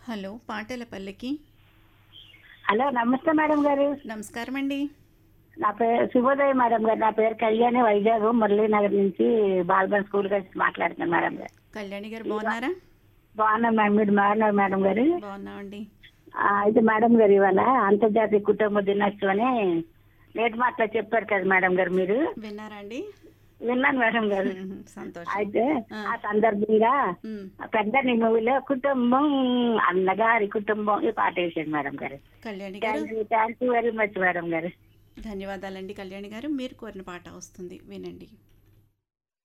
Hello పాటల పల్లకి hello నమస్తే మేడం గారు నమస్కారం అండి నా పేరు శుభోదయం మేడం గారు నా పేరు కళ్యాణి వైజాగ్ మురళీనగర్ నుంచి బాల్బన్ స్కూల్ కలిసి మాట్లాడుతున్నాను మేడం గారు కళ్యాణి గారు బాగున్నారా బాగున్నా మేడం మీరు బాగున్నారు మేడం గారు బాగున్నామండి ఆ, అయితే మేడం గారు ఇవాళ అంతర్జాతీయ కుటుంబ దినోత్సవం అని నేటి మాటలో చెప్పారు కదా మేడం గారు మీరు విన్నారా అండి విన్నాను మేడం గారు మ్మ్, సంతోషం అయితే ఆ. ఆ సందర్భంగా మ్మ్. పెద్ద మూవీలో కుటుంబం అన్నగారి కుటుంబం ఈ పాట వేసాడు madam garu Kalyani garu thank you thank you very much madam garu ధన్యవాదాలండి కళ్యాణి గారు మీరు కోరిన పాట వస్తుంది వినండి